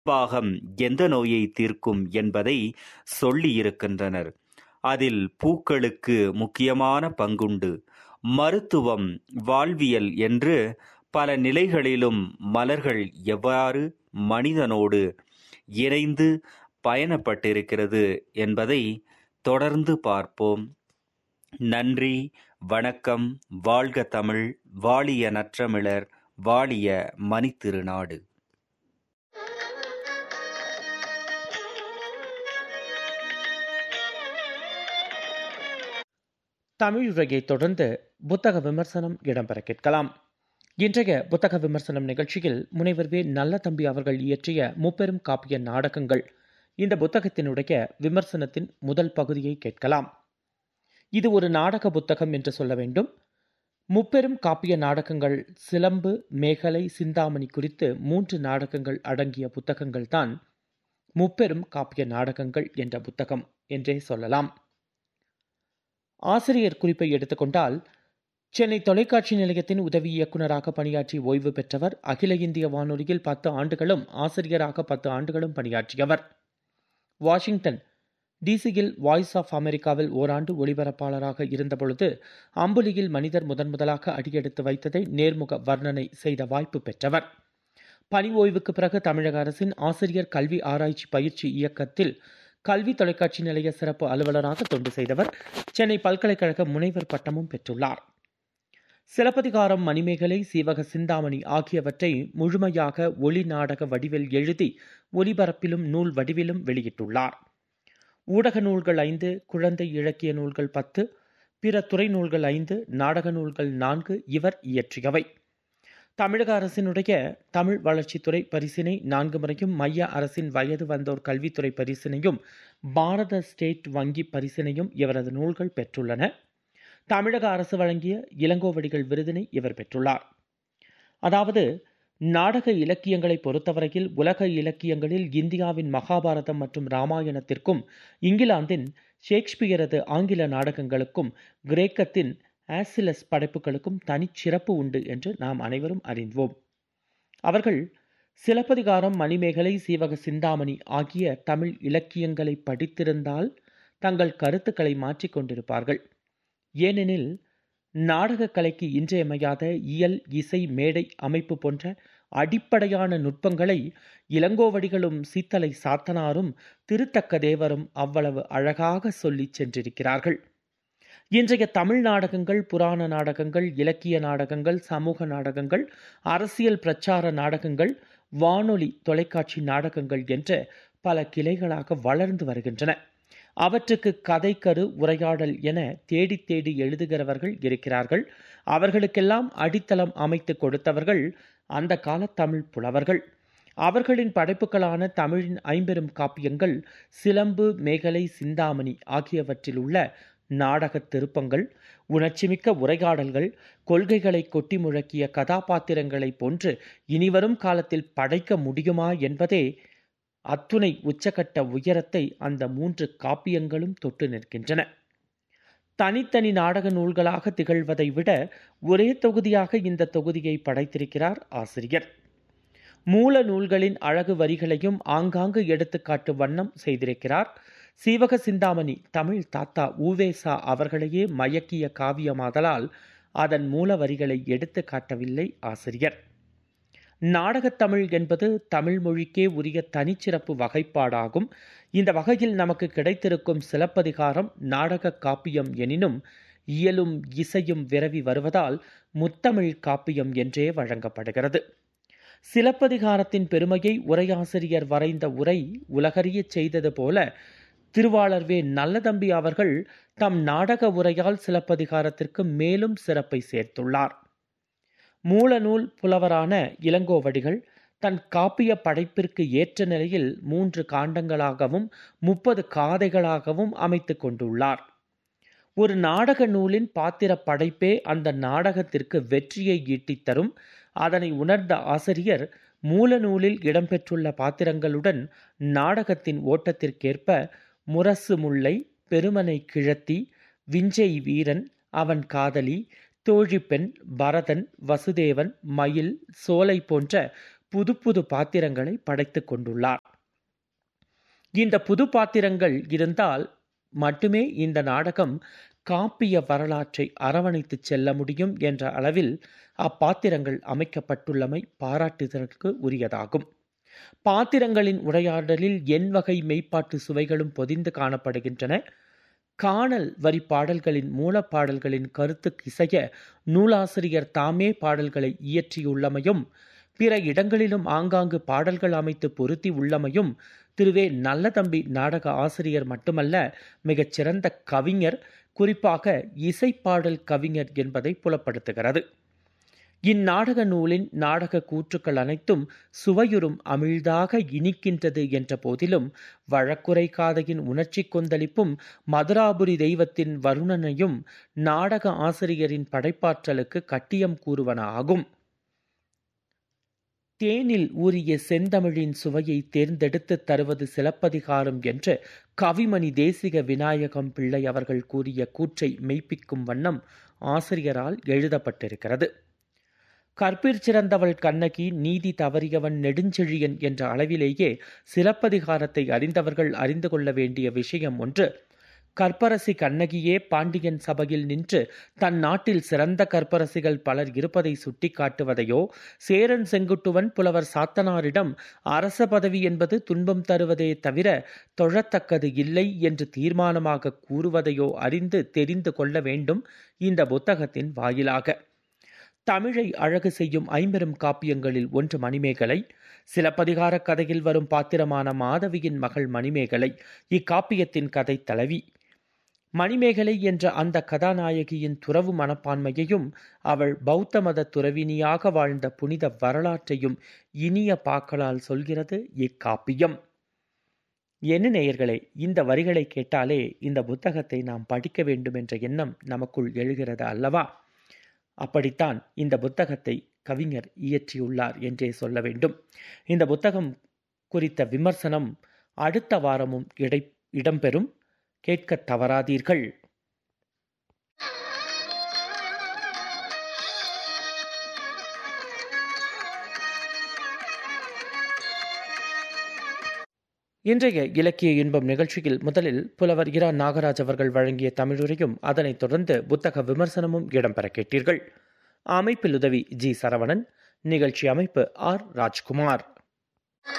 பாகம் எந்த நோயை தீர்க்கும் என்பதை சொல்லியிருக்கின்றனர் அதில் பூக்களுக்கு முக்கியமான பங்குண்டு மருத்துவம் வாழ்வியல் என்று பல நிலைகளிலும் மலர்கள் எவ்வாறு மனிதனோடு இணைந்து பயணப்பட்டிருக்கிறது என்பதை தொடர்ந்து பார்ப்போம் நன்றி வணக்கம் வாழ்க தமிழ் வாழிய நற்றமிழர் வாழிய மணித்திருநாடு தமிழ் உரையை தொடர்ந்து புத்தக விமர்சனம் இடம்பெற கேட்கலாம் இன்றைய புத்தக விமர்சனம் நிகழ்ச்சியில் முனைவர் வே நல்ல தம்பி அவர்கள் இயற்றிய முப்பெரும் காப்பிய நாடகங்கள் இந்த புத்தகத்தினுடைய விமர்சனத்தின் முதல் பகுதியை கேட்கலாம் இது ஒரு நாடக புத்தகம் என்று சொல்ல வேண்டும் முப்பெரும் காப்பிய நாடகங்கள் சிலம்பு மேகலை சிந்தாமணி குறித்து மூன்று நாடகங்கள் அடங்கிய புத்தகங்கள் தான் முப்பெரும் காப்பிய நாடகங்கள் என்ற புத்தகம் என்றே சொல்லலாம் ஆசிரியர் குறிப்பை எடுத்துக்கொண்டால் சென்னை தொலைக்காட்சி நிலையத்தின் உதவி இயக்குநராக பணியாற்றி ஓய்வு பெற்றவர் அகில இந்திய வானொலியில் பத்து ஆண்டுகளும் ஆசிரியராக பத்து ஆண்டுகளும் பணியாற்றியவர் வாஷிங்டன் டிசியில் வாய்ஸ் ஆஃப் அமெரிக்காவில் ஓராண்டு ஒளிபரப்பாளராக இருந்தபொழுது அம்புலியில் மனிதர் முதன் முதலாக அடியெடுத்து வைத்ததை நேர்முக வர்ணனை செய்த வாய்ப்பு பெற்றவர் பணி ஓய்வுக்கு பிறகு தமிழக அரசின் ஆசிரியர் கல்வி ஆராய்ச்சி பயிற்சி இயக்கத்தில் கல்வி தொலைக்காட்சி நிலைய சிறப்பு அலுவலராக தொண்டு செய்தவர் சென்னை பல்கலைக்கழக முனைவர் பட்டமும் பெற்றுள்ளார் சிலப்பதிகாரம் மணிமேகலை சீவக சிந்தாமணி ஆகியவற்றை முழுமையாக ஒளி நாடக வடிவில் எழுதி ஒலிபரப்பிலும் நூல் வடிவிலும் வெளியிட்டுள்ளார் ஊடக நூல்கள் ஐந்து குழந்தை இலக்கிய நூல்கள் பத்து பிற துறை நூல்கள் ஐந்து நாடக நூல்கள் நான்கு இவர் இயற்றியவை தமிழக அரசினுடைய தமிழ் வளர்ச்சித்துறை பரிசினை நான்கு முறையும் மைய அரசின் வயது வந்தோர் கல்வித்துறை பரிசினையும் பாரத ஸ்டேட் வங்கி பரிசினையும் இவரது நூல்கள் பெற்றுள்ளன தமிழக அரசு வழங்கிய இளங்கோவடிகள் விருதினை இவர் பெற்றுள்ளார் அதாவது நாடக இலக்கியங்களை பொறுத்தவரையில் உலக இலக்கியங்களில் இந்தியாவின் மகாபாரதம் மற்றும் ராமாயணத்திற்கும் இங்கிலாந்தின் ஷேக்ஸ்பியரது ஆங்கில நாடகங்களுக்கும் கிரேக்கத்தின் ஆசிலஸ் படைப்புகளுக்கும் தனிச்சிறப்பு உண்டு என்று நாம் அனைவரும் அறிவோம் அவர்கள் சிலப்பதிகாரம் மணிமேகலை சீவக சிந்தாமணி ஆகிய தமிழ் இலக்கியங்களை படித்திருந்தால் தங்கள் கருத்துக்களை மாற்றிக்கொண்டிருப்பார்கள் ஏனெனில் நாடகக் கலைக்கு இன்றியமையாத இயல் இசை மேடை அமைப்பு போன்ற அடிப்படையான நுட்பங்களை இளங்கோவடிகளும் சீத்தலை சாத்தனாரும் திருத்தக்க தேவரும் அவ்வளவு அழகாக சொல்லிச் சென்றிருக்கிறார்கள் இன்றைய தமிழ் நாடகங்கள் புராண நாடகங்கள் இலக்கிய நாடகங்கள் சமூக நாடகங்கள் அரசியல் பிரச்சார நாடகங்கள் வானொலி தொலைக்காட்சி நாடகங்கள் என்ற பல கிளைகளாக வளர்ந்து வருகின்றன அவற்றுக்கு கதைக்கரு உரையாடல் என தேடி தேடி எழுதுகிறவர்கள் இருக்கிறார்கள் அவர்களுக்கெல்லாம் அடித்தளம் அமைத்து கொடுத்தவர்கள் அந்த கால தமிழ் புலவர்கள் அவர்களின் படைப்புகளான தமிழின் ஐம்பெரும் காப்பியங்கள் சிலம்பு மேகலை சிந்தாமணி ஆகியவற்றில் உள்ள நாடக திருப்பங்கள் உணர்ச்சிமிக்க உரையாடல்கள் கொள்கைகளை கொட்டி முழக்கிய கதாபாத்திரங்களைப் போன்று இனிவரும் காலத்தில் படைக்க முடியுமா என்பதே அத்துணை உச்சகட்ட உயரத்தை அந்த மூன்று காப்பியங்களும் தொட்டு நிற்கின்றன தனித்தனி நாடக நூல்களாக திகழ்வதை விட ஒரே தொகுதியாக இந்த தொகுதியை படைத்திருக்கிறார் ஆசிரியர் மூல நூல்களின் அழகு வரிகளையும் ஆங்காங்கு எடுத்துக்காட்டு வண்ணம் செய்திருக்கிறார் சீவக சிந்தாமணி தமிழ் தாத்தா ஊவேசா அவர்களையே மயக்கிய காவியமாதலால் அதன் மூல வரிகளை எடுத்து காட்டவில்லை ஆசிரியர் நாடகத்தமிழ் என்பது தமிழ் மொழிக்கே உரிய தனிச்சிறப்பு வகைப்பாடாகும் இந்த வகையில் நமக்கு கிடைத்திருக்கும் சிலப்பதிகாரம் நாடக காப்பியம் எனினும் இயலும் இசையும் விரவி வருவதால் முத்தமிழ் காப்பியம் என்றே வழங்கப்படுகிறது சிலப்பதிகாரத்தின் பெருமையை உரையாசிரியர் வரைந்த உரை உலகறியச் செய்தது போல திருவாளர் வே நல்லதம்பி அவர்கள் தம் நாடக உரையால் சிலப்பதிகாரத்திற்கு மேலும் சிறப்பை சேர்த்துள்ளார் மூலநூல் புலவரான இளங்கோவடிகள் தன் காப்பிய படைப்பிற்கு ஏற்ற நிலையில் மூன்று காண்டங்களாகவும் முப்பது காதைகளாகவும் அமைத்து கொண்டுள்ளார் ஒரு நாடக நூலின் பாத்திர படைப்பே அந்த நாடகத்திற்கு வெற்றியை ஈட்டித் தரும் அதனை உணர்ந்த ஆசிரியர் மூல நூலில் இடம்பெற்றுள்ள பாத்திரங்களுடன் நாடகத்தின் ஓட்டத்திற்கேற்ப முரசு முல்லை பெருமனை கிழத்தி விஞ்சை வீரன் அவன் காதலி தோழிப்பெண் பரதன் வசுதேவன் மயில் சோலை போன்ற புது புது பாத்திரங்களை படைத்துக் கொண்டுள்ளார் இந்த புது பாத்திரங்கள் இருந்தால் மட்டுமே இந்த நாடகம் காப்பிய வரலாற்றை அரவணைத்து செல்ல முடியும் என்ற அளவில் அப்பாத்திரங்கள் அமைக்கப்பட்டுள்ளமை பாராட்டுதற்கு உரியதாகும் பாத்திரங்களின் உரையாடலில் என் வகை மெய்ப்பாட்டு சுவைகளும் பொதிந்து காணப்படுகின்றன காணல் வரி பாடல்களின் மூலப்பாடல்களின் கருத்துக்கு இசைய நூலாசிரியர் தாமே பாடல்களை இயற்றியுள்ளமையும் பிற இடங்களிலும் ஆங்காங்கு பாடல்கள் அமைத்து பொருத்தி உள்ளமையும் திருவே நல்லதம்பி நாடக ஆசிரியர் மட்டுமல்ல மிகச் சிறந்த கவிஞர் குறிப்பாக இசைப்பாடல் கவிஞர் என்பதை புலப்படுத்துகிறது இந்நாடக நூலின் நாடக கூற்றுக்கள் அனைத்தும் சுவையுறும் அமிழ்தாக இனிக்கின்றது என்ற போதிலும் வழக்குரை காதையின் உணர்ச்சி கொந்தளிப்பும் மதுராபுரி தெய்வத்தின் வருணனையும் நாடக ஆசிரியரின் படைப்பாற்றலுக்கு கட்டியம் கூறுவன ஆகும் தேனில் ஊறிய செந்தமிழின் சுவையை தேர்ந்தெடுத்து தருவது சிலப்பதிகாரம் என்று கவிமணி தேசிக விநாயகம் பிள்ளை அவர்கள் கூறிய கூற்றை மெய்ப்பிக்கும் வண்ணம் ஆசிரியரால் எழுதப்பட்டிருக்கிறது கற்பிற் சிறந்தவள் கண்ணகி நீதி தவறியவன் நெடுஞ்செழியன் என்ற அளவிலேயே சிலப்பதிகாரத்தை அறிந்தவர்கள் அறிந்து கொள்ள வேண்டிய விஷயம் ஒன்று கற்பரசி கண்ணகியே பாண்டியன் சபையில் நின்று தன் நாட்டில் சிறந்த கற்பரசிகள் பலர் இருப்பதை சுட்டிக்காட்டுவதையோ சேரன் செங்குட்டுவன் புலவர் சாத்தனாரிடம் அரச பதவி என்பது துன்பம் தருவதே தவிர தொழத்தக்கது இல்லை என்று தீர்மானமாக கூறுவதையோ அறிந்து தெரிந்து கொள்ள வேண்டும் இந்த புத்தகத்தின் வாயிலாக தமிழை அழகு செய்யும் ஐம்பெரும் காப்பியங்களில் ஒன்று மணிமேகலை சிலப்பதிகார கதையில் வரும் பாத்திரமான மாதவியின் மகள் மணிமேகலை இக்காப்பியத்தின் கதை தலைவி மணிமேகலை என்ற அந்த கதாநாயகியின் துறவு மனப்பான்மையையும் அவள் பௌத்த மத துறவினியாக வாழ்ந்த புனித வரலாற்றையும் இனிய பாக்களால் சொல்கிறது இக்காப்பியம் என்ன நேயர்களே இந்த வரிகளை கேட்டாலே இந்த புத்தகத்தை நாம் படிக்க வேண்டும் என்ற எண்ணம் நமக்குள் எழுகிறது அல்லவா அப்படித்தான் இந்த புத்தகத்தை கவிஞர் இயற்றியுள்ளார் என்றே சொல்ல வேண்டும் இந்த புத்தகம் குறித்த விமர்சனம் அடுத்த வாரமும் இடை இடம்பெறும் கேட்க தவறாதீர்கள் இன்றைய இலக்கிய இன்பம் நிகழ்ச்சியில் முதலில் புலவர் இரா நாகராஜ் அவர்கள் வழங்கிய தமிழுரையும் அதனைத் தொடர்ந்து புத்தக விமர்சனமும் இடம்பெற கேட்டீர்கள் அமைப்பில் உதவி ஜி சரவணன் நிகழ்ச்சி அமைப்பு ஆர் ராஜ்குமார்